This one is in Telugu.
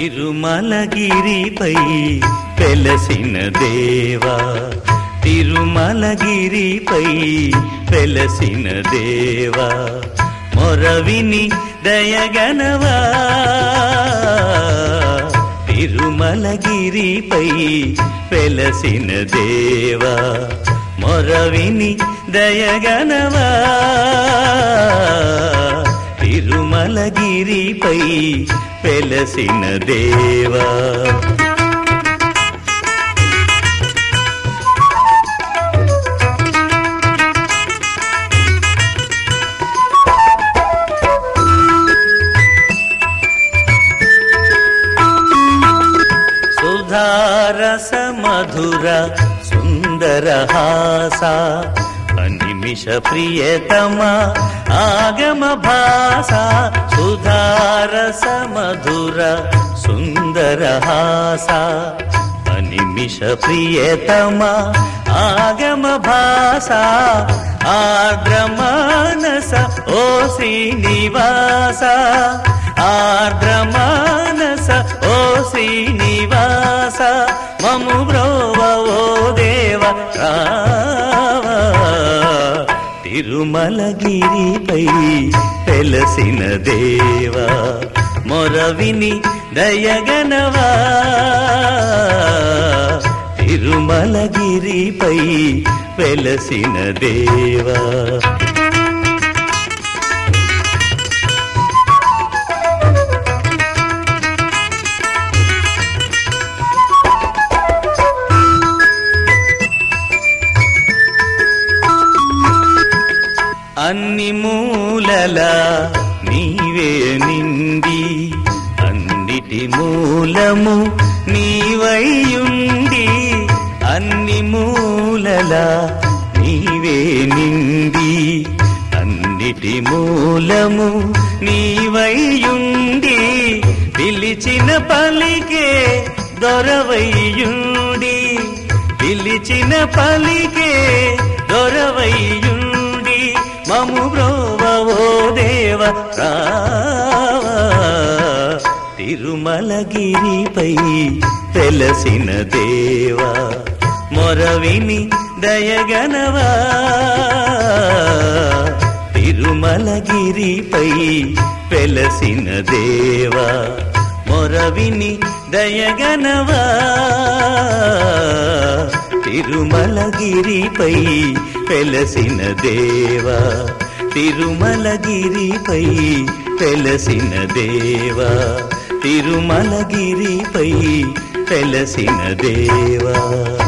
తిరుమలగిరిపై వెలసిన దేవా తిరుమలగిరిపై వెలసిన దేవా మొరవిని దయగనవా తిరుమలగిరిపై వెలసిన దేవా మొరవిని దయగనవా తిరుమలగిరిపై వెలసిన దేవా సుధారస మధుర సుందర హాస అనిమిష ప్రియతమ ఆగమ భాష సుధారస మధుర సుందర హాస అనిమిష ప్రియతమ ఆగమ భాష ఆర్ద్రమానస ఓ శ్రీనివాస ఆర్ద్రమానస ఓ శ్రీనివాస మము బ్రోవ ఓ దేవ రావా తిరుమలగిరిపై వెలసిన దేవా మొరవిని దయగనవా తిరుమలగిరిపై వెలసిన దేవా అన్ని మూలల నీవే నిండి అన్నిటి మూలము నీవైయుండి అన్ని మూలల నీవే నిండి అన్నిటి మూలము నీవైయుండి పిలిచిన పలికే దొరవయ్యుండి పిలిచిన పలికే దొరవయ్యుండి మము బ్రోవో దేవ రావా తిరుమలగిరిపై వెలసిన దేవా మొరవిని దయగనవా తిరుమలగిరిపై వెలసిన దేవా మొరవిని దయగనవా తిరుమలగిరిపై వెలసిన దేవా తిరుమలగిరిపై వెలసిన దేవా తిరుమలగిరిపై వెలసిన దేవా